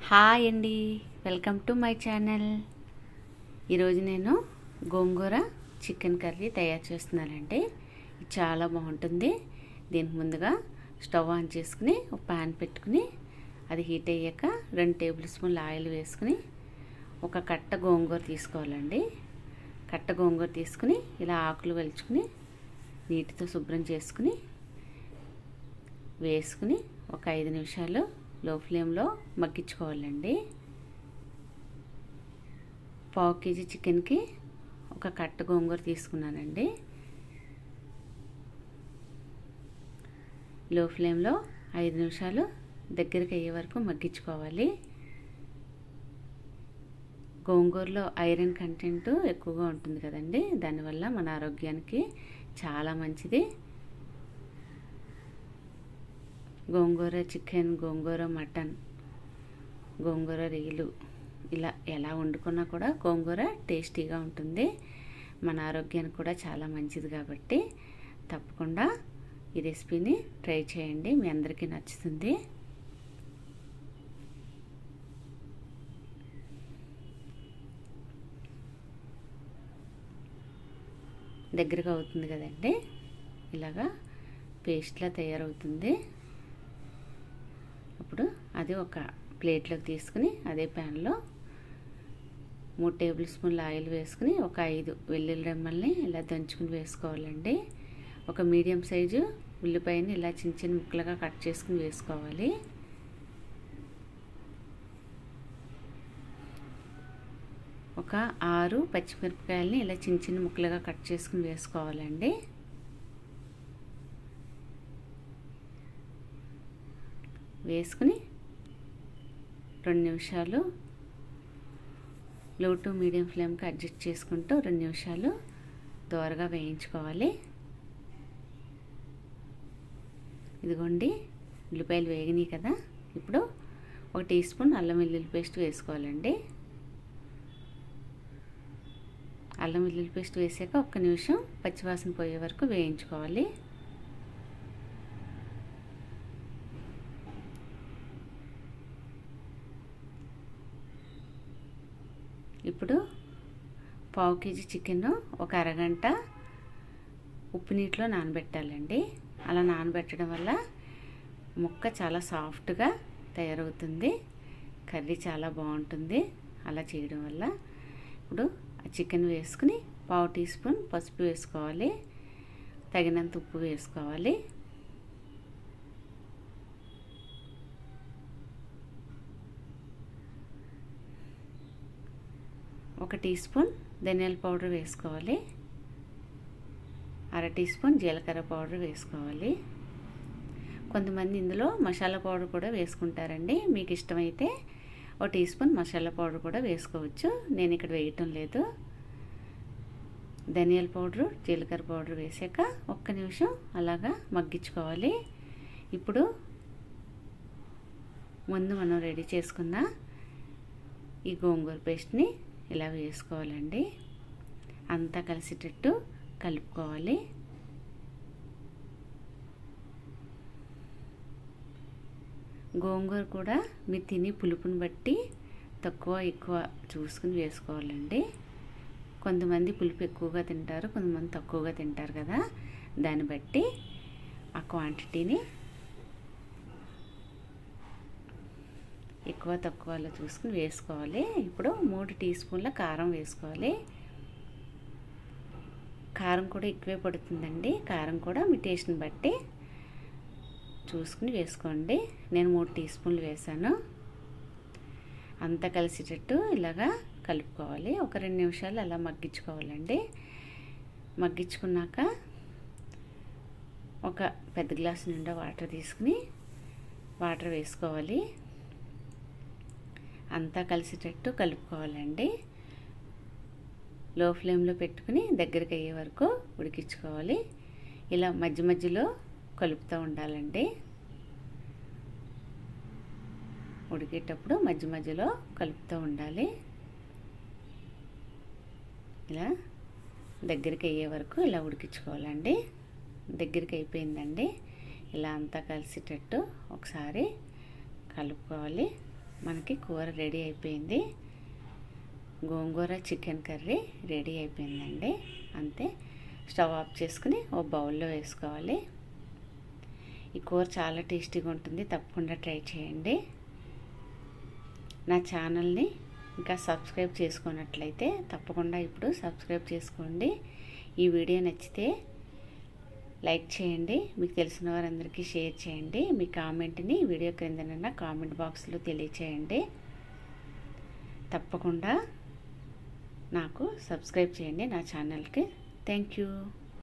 hi అండి welcome to my channel ఈరోజు నేను గోంగూర చికెన్ కర్రీ తయారు చేస్తున్నానండి ఇది చాలా బాగుంటుంది దీనికి ముందుగా స్టవ్ ఆన్ చేసుకుని ఒక ప్యాన్ పెట్టుకుని అది హీట్ అయ్యాక రెండు టేబుల్ స్పూన్ల ఆయిల్ వేసుకుని ఒక కట్ట గోంగూర తీసుకోవాలండి కట్ట గోంగూర తీసుకుని ఇలా ఆకులు వెలుచుకుని నీటితో శుభ్రం చేసుకుని వేసుకుని ఒక ఐదు నిమిషాలు లో ఫ్లేమ్లో మగ్గించుకోవాలండి పావు కేజీ చికెన్కి ఒక కట్ట గోంగూర తీసుకున్నానండి లో ఫ్లేమ్లో ఐదు నిమిషాలు దగ్గరికి అయ్యే వరకు మగ్గించుకోవాలి గోంగూరలో ఐరన్ కంటెంట్ ఎక్కువగా ఉంటుంది కదండి దానివల్ల మన ఆరోగ్యానికి చాలా మంచిది గోంగూర చికెన్ గోంగూర మటన్ గోంగూర రొయ్యలు ఇలా ఎలా వండుకున్నా కూడా గోంగూర టేస్టీగా ఉంటుంది మన ఆరోగ్యానికి కూడా చాలా మంచిది కాబట్టి తప్పకుండా ఈ రెసిపీని ట్రై చేయండి మీ అందరికీ నచ్చుతుంది దగ్గరగా అవుతుంది కదండి ఇలాగా పేస్ట్లా తయారవుతుంది అప్పుడు అది ఒక ప్లేట్లోకి తీసుకుని అదే ప్యాన్లో మూడు టేబుల్ స్పూన్ల ఆయిల్ వేసుకుని ఒక ఐదు వెల్లుల్లి రెమ్మల్ని ఇలా దంచుకుని వేసుకోవాలండి ఒక మీడియం సైజు ఉల్లిపాయని ఇలా చిన్న చిన్న ముక్కలుగా కట్ చేసుకుని వేసుకోవాలి ఒక ఆరు పచ్చిమిరపకాయలని ఇలా చిన్న చిన్న ముక్కలుగా కట్ చేసుకుని వేసుకోవాలండి వేసుకుని రెండు నిమిషాలు లో టు మీడియం ఫ్లేమ్కి అడ్జస్ట్ చేసుకుంటూ రెండు నిమిషాలు దోరగా వేయించుకోవాలి ఇదిగోండి ఉల్లిపాయలు వేగినాయి కదా ఇప్పుడు ఒక టీ స్పూన్ అల్లం వెల్లుల్లి పేస్ట్ వేసుకోవాలండి అల్లం వెల్లుల్లి పేస్ట్ వేసాక ఒక్క నిమిషం పచ్చివాసన పోయే వరకు వేయించుకోవాలి ఇప్పుడు పావు కేజీ చికెన్ ఒక అరగంట ఉప్పు నీటిలో నానబెట్టాలండి అలా నానబెట్టడం వల్ల ముక్క చాలా సాఫ్ట్గా తయారవుతుంది కర్రీ చాలా బాగుంటుంది అలా చేయడం వల్ల ఇప్పుడు ఆ చికెన్ వేసుకుని పావు టీ స్పూన్ పసుపు వేసుకోవాలి తగినంత ఉప్పు వేసుకోవాలి ఒక టీ స్పూన్ ధనియాల పౌడర్ వేసుకోవాలి అర టీ స్పూన్ జీలకర్ర పౌడర్ వేసుకోవాలి కొంతమంది ఇందులో మసాలా పౌడర్ కూడా వేసుకుంటారండి మీకు ఇష్టమైతే ఒక టీ స్పూన్ మసాలా పౌడర్ కూడా వేసుకోవచ్చు నేను ఇక్కడ వేయటం లేదు ధనియాల పౌడరు జీలకర్ర పౌడర్ వేసాక ఒక్క నిమిషం అలాగా మగ్గించుకోవాలి ఇప్పుడు ముందు మనం రెడీ చేసుకున్న ఈ గోంగూర పేస్ట్ని ఇలా వేసుకోవాలండి అంతా కలిసేటట్టు కలుపుకోవాలి గోంగూర కూడా మీరు తిని పులుపుని బట్టి తక్కువ ఎక్కువ చూసుకుని వేసుకోవాలండి కొంతమంది పులుపు ఎక్కువగా తింటారు కొంతమంది తక్కువగా తింటారు కదా దాన్ని బట్టి ఆ క్వాంటిటీని ఎక్కువ తక్కువలో చూసుకుని వేసుకోవాలి ఇప్పుడు మూడు టీ స్పూన్ల కారం వేసుకోవాలి కారం కూడా ఎక్కువే పడుతుందండి కారం కూడా మీ టేస్ట్ని బట్టి చూసుకుని వేసుకోండి నేను మూడు టీ స్పూన్లు వేసాను అంతా కలిసేటట్టు ఇలాగా కలుపుకోవాలి ఒక రెండు నిమిషాలు అలా మగ్గించుకోవాలండి మగ్గించుకున్నాక ఒక పెద్ద గ్లాసు నిండా వాటర్ తీసుకుని వాటర్ వేసుకోవాలి అంతా కలిసేటట్టు కలుపుకోవాలండి లో ఫ్లేమ్లో పెట్టుకుని దగ్గరికి అయ్యే వరకు ఉడికించుకోవాలి ఇలా మధ్య మధ్యలో కలుపుతూ ఉండాలండి ఉడికేటప్పుడు మధ్య మధ్యలో కలుపుతూ ఉండాలి ఇలా దగ్గరికి అయ్యే వరకు ఇలా ఉడికించుకోవాలండి దగ్గరికి అయిపోయిందండి ఇలా అంతా కలిసేటట్టు ఒకసారి కలుపుకోవాలి మనకి కూర రెడీ అయిపోయింది గోంగూర చికెన్ కర్రీ రెడీ అయిపోయిందండి అంతే స్టవ్ ఆఫ్ చేసుకుని ఓ బౌల్లో వేసుకోవాలి ఈ కూర చాలా టేస్టీగా ఉంటుంది తప్పకుండా ట్రై చేయండి నా ఛానల్ని ఇంకా సబ్స్క్రైబ్ చేసుకున్నట్లయితే తప్పకుండా ఇప్పుడు సబ్స్క్రైబ్ చేసుకోండి ఈ వీడియో నచ్చితే లైక్ చేయండి మీకు తెలిసిన వారందరికీ షేర్ చేయండి మీ కామెంట్ని వీడియో క్రిందనన్నా కామెంట్ బాక్స్లో తెలియచేయండి తప్పకుండా నాకు సబ్స్క్రైబ్ చేయండి నా ఛానల్కి థ్యాంక్ యూ